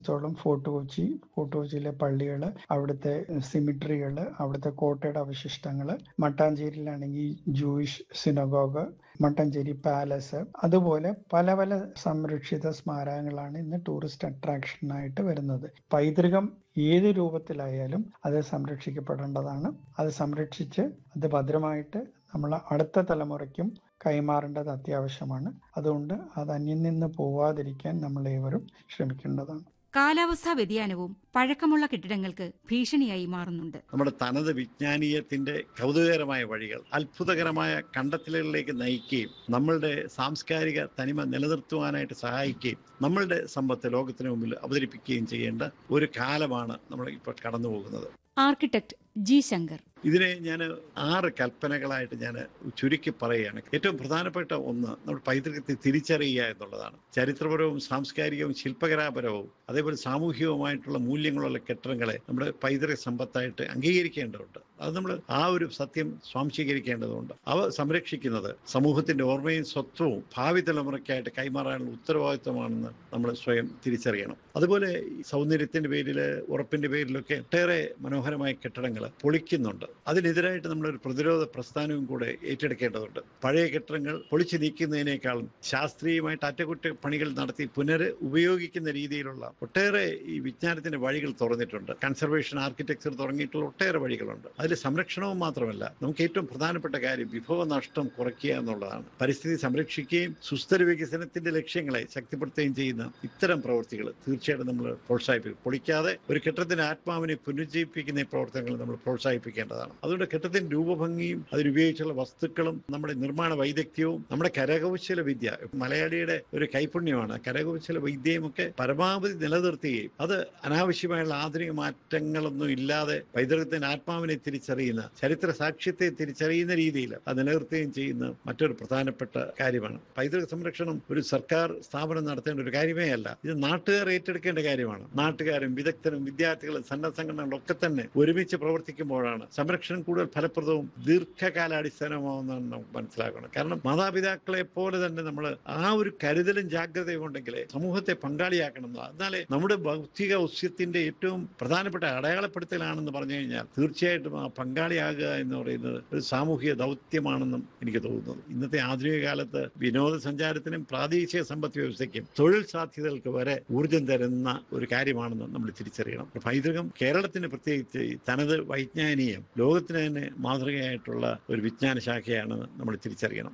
ത്തോളം fort Kochi fort കൊച്ചിയിലെ പള്ളികൾ അവിടുത്തെ സിമിട്രികൾ അവിടുത്തെ കോട്ടയുടെ അവശിഷ്ടങ്ങൾ മട്ടാഞ്ചേരിയിലാണെങ്കിൽ ജൂയിഷ് സിനഗോഗ് മട്ടാഞ്ചേരി പാലസ് അതുപോലെ പല പല സംരക്ഷിത സ്മാരകങ്ങളാണ് ഇന്ന് ടൂറിസ്റ്റ് അട്രാക്ഷനായിട്ട് വരുന്നത് പൈതൃകം ഏത് രൂപത്തിലായാലും അത് സംരക്ഷിക്കപ്പെടേണ്ടതാണ് അത് സംരക്ഷിച്ച് അത് ഭദ്രമായിട്ട് നമ്മൾ അടുത്ത തലമുറയ്ക്കും കൈമാറേണ്ടത് അത്യാവശ്യമാണ് അതുകൊണ്ട് അത് അന്യം നിന്ന് പോവാതിരിക്കാൻ നമ്മൾ ഏവരും ശ്രമിക്കേണ്ടതാണ് കാലാവസ്ഥാ വ്യതിയാനവും പഴക്കമുള്ള കെട്ടിടങ്ങൾക്ക് ഭീഷണിയായി മാറുന്നുണ്ട് നമ്മുടെ തനത് വിജ്ഞാനീയത്തിന്റെ കൗതുകകരമായ വഴികൾ അത്ഭുതകരമായ കണ്ടെത്തലുകളിലേക്ക് നയിക്കുകയും നമ്മളുടെ സാംസ്കാരിക തനിമ നിലനിർത്തുവാനായിട്ട് സഹായിക്കുകയും നമ്മളുടെ സമ്പത്ത് ലോകത്തിന് മുമ്പിൽ അവതരിപ്പിക്കുകയും ചെയ്യേണ്ട ഒരു കാലമാണ് നമ്മൾ ഇപ്പോൾ കടന്നു പോകുന്നത് ആർക്കിടെക്ട് ജി ശങ്കർ ഇതിനെ ഞാൻ ആറ് കൽപ്പനകളായിട്ട് ഞാൻ ചുരുക്കി പറയുകയാണ് ഏറ്റവും പ്രധാനപ്പെട്ട ഒന്ന് നമ്മുടെ പൈതൃകത്തെ തിരിച്ചറിയുക എന്നുള്ളതാണ് ചരിത്രപരവും സാംസ്കാരികവും ശില്പകലാപരവും അതേപോലെ സാമൂഹികവുമായിട്ടുള്ള മൂല്യങ്ങളുള്ള കെട്ടിടങ്ങളെ നമ്മുടെ പൈതൃക സമ്പത്തായിട്ട് അംഗീകരിക്കേണ്ടതുണ്ട് അത് നമ്മൾ ആ ഒരു സത്യം സ്വാംശീകരിക്കേണ്ടതുണ്ട് അവ സംരക്ഷിക്കുന്നത് സമൂഹത്തിന്റെ ഓർമ്മയും സ്വത്വവും ഭാവി തലമുറയ്ക്കായിട്ട് കൈമാറാനുള്ള ഉത്തരവാദിത്വമാണെന്ന് നമ്മൾ സ്വയം തിരിച്ചറിയണം അതുപോലെ ഈ സൗന്ദര്യത്തിന്റെ പേരിൽ ഉറപ്പിന്റെ പേരിലൊക്കെ ഒട്ടേറെ മനോഹരമായ കെട്ടിടങ്ങൾ പൊളിക്കുന്നുണ്ട് അതിനെതിരായിട്ട് നമ്മളൊരു പ്രതിരോധ പ്രസ്ഥാനവും കൂടെ ഏറ്റെടുക്കേണ്ടതുണ്ട് പഴയ കെട്ടിടങ്ങൾ പൊളിച്ചു നീക്കുന്നതിനേക്കാളും ശാസ്ത്രീയമായിട്ട് അറ്റകുറ്റപ്പണികൾ നടത്തി പുനർ ഉപയോഗിക്കുന്ന രീതിയിലുള്ള ഒട്ടേറെ ഈ വിജ്ഞാനത്തിന്റെ വഴികൾ തുറന്നിട്ടുണ്ട് കൺസർവേഷൻ ആർക്കിടെക്ചർ തുടങ്ങിയിട്ടുള്ള ഒട്ടേറെ വഴികളുണ്ട് അതിൽ സംരക്ഷണവും മാത്രമല്ല നമുക്ക് ഏറ്റവും പ്രധാനപ്പെട്ട കാര്യം വിഭവ നഷ്ടം കുറയ്ക്കുക എന്നുള്ളതാണ് പരിസ്ഥിതി സംരക്ഷിക്കുകയും സുസ്ഥിര വികസനത്തിന്റെ ലക്ഷ്യങ്ങളെ ശക്തിപ്പെടുത്തുകയും ചെയ്യുന്ന ഇത്തരം പ്രവൃത്തികൾ തീർച്ചയായിട്ടും നമ്മൾ പ്രോത്സാഹിപ്പിക്കും പൊളിക്കാതെ ഒരു കെട്ടിടത്തിന്റെ ആത്മാവിനെ പുനരുജ്ജീവിപ്പിക്കുന്ന ഈ പ്രവർത്തനങ്ങൾ നമ്മൾ പ്രോത്സാഹിപ്പിക്കേണ്ടതാണ് അതുകൊണ്ട് കെട്ടിടത്തിന്റെ രൂപഭംഗിയും അതിലുപയോഗിച്ചുള്ള വസ്തുക്കളും നമ്മുടെ നിർമ്മാണ വൈദഗ്ധ്യവും നമ്മുടെ കരകൗശല വിദ്യ മലയാളിയുടെ ഒരു കൈപുണ്യമാണ് കരകൗശല വിദ്യയും ഒക്കെ പരമാവധി നിലനിർത്തുകയും അത് അനാവശ്യമായുള്ള ആധുനിക മാറ്റങ്ങളൊന്നും ഇല്ലാതെ പൈതൃകത്തിന്റെ ആത്മാവിനെ തിരിച്ചറിയുന്ന ചരിത്ര സാക്ഷ്യത്തെ തിരിച്ചറിയുന്ന രീതിയിൽ അത് നിലനിർത്തുകയും ചെയ്യുന്ന മറ്റൊരു പ്രധാനപ്പെട്ട കാര്യമാണ് പൈതൃക സംരക്ഷണം ഒരു സർക്കാർ സ്ഥാപനം നടത്തേണ്ട ഒരു കാര്യമേ അല്ല ഇത് നാട്ടുകാർ ഏറ്റെടുക്കേണ്ട കാര്യമാണ് നാട്ടുകാരും വിദഗ്ധരും വിദ്യാർത്ഥികളും സന്നദ്ധ സംഘടനകളും ഒക്കെ തന്നെ ഒരുമിച്ച് പ്രവർത്തിക്കുമ്പോഴാണ് സംരക്ഷണം കൂടുതൽ ഫലപ്രദവും ദീർഘകാലാടിസ്ഥാനമാവുന്നതാണ് നമുക്ക് മനസ്സിലാക്കണം കാരണം മാതാപിതാക്കളെ പോലെ തന്നെ നമ്മൾ ആ ഒരു കരുതലും ജാഗ്രതയും ഉണ്ടെങ്കിലേ സമൂഹത്തെ പങ്കാളിയാക്കണം എന്നാലേ നമ്മുടെ ഭൗതിക ഔസ്യത്തിന്റെ ഏറ്റവും പ്രധാനപ്പെട്ട അടയാളപ്പെടുത്തലാണെന്ന് പറഞ്ഞു കഴിഞ്ഞാൽ തീർച്ചയായിട്ടും ആ പങ്കാളിയാകുക എന്ന് പറയുന്നത് ഒരു സാമൂഹിക ദൗത്യമാണെന്നും എനിക്ക് തോന്നുന്നത് ഇന്നത്തെ ആധുനിക കാലത്ത് വിനോദസഞ്ചാരത്തിനും പ്രാദേശിക സമ്പദ് വ്യവസ്ഥയ്ക്കും തൊഴിൽ സാധ്യതകൾക്ക് വരെ ഊർജം തരുന്ന ഒരു കാര്യമാണെന്ന് നമ്മൾ തിരിച്ചറിയണം പൈതൃകം കേരളത്തിന് പ്രത്യേകിച്ച് ഈ തനത് വൈജ്ഞാനീയം ലോകത്തിന് തന്നെ മാതൃകയായിട്ടുള്ള ഒരു വിജ്ഞാന ശാഖയാണെന്ന് നമ്മൾ തിരിച്ചറിയണം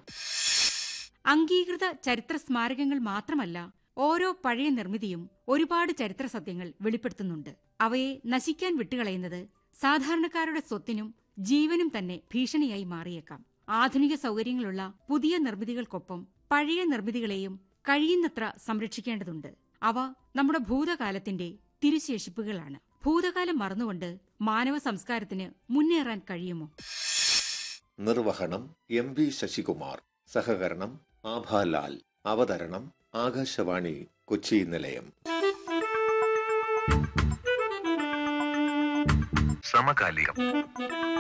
അംഗീകൃത ചരിത്ര സ്മാരകങ്ങൾ മാത്രമല്ല ഓരോ പഴയ നിർമ്മിതിയും ഒരുപാട് ചരിത്ര സത്യങ്ങൾ വെളിപ്പെടുത്തുന്നുണ്ട് അവയെ നശിക്കാൻ വിട്ടുകളയുന്നത് സാധാരണക്കാരുടെ സ്വത്തിനും ജീവനും തന്നെ ഭീഷണിയായി മാറിയേക്കാം ആധുനിക സൗകര്യങ്ങളുള്ള പുതിയ നിർമ്മിതികൾക്കൊപ്പം പഴയ നിർമ്മിതികളെയും കഴിയുന്നത്ര സംരക്ഷിക്കേണ്ടതുണ്ട് അവ നമ്മുടെ ഭൂതകാലത്തിന്റെ തിരുശേഷിപ്പുകളാണ് ഭൂതകാലം മറന്നുകൊണ്ട് മാനവ സംസ്കാരത്തിന് മുന്നേറാൻ കഴിയുമോ നിർവഹണം എം വി ശശികുമാർ സഹകരണം ആഭാലാൽ അവതരണം ആകാശവാണി കൊച്ചി നിലയം സമകാലികം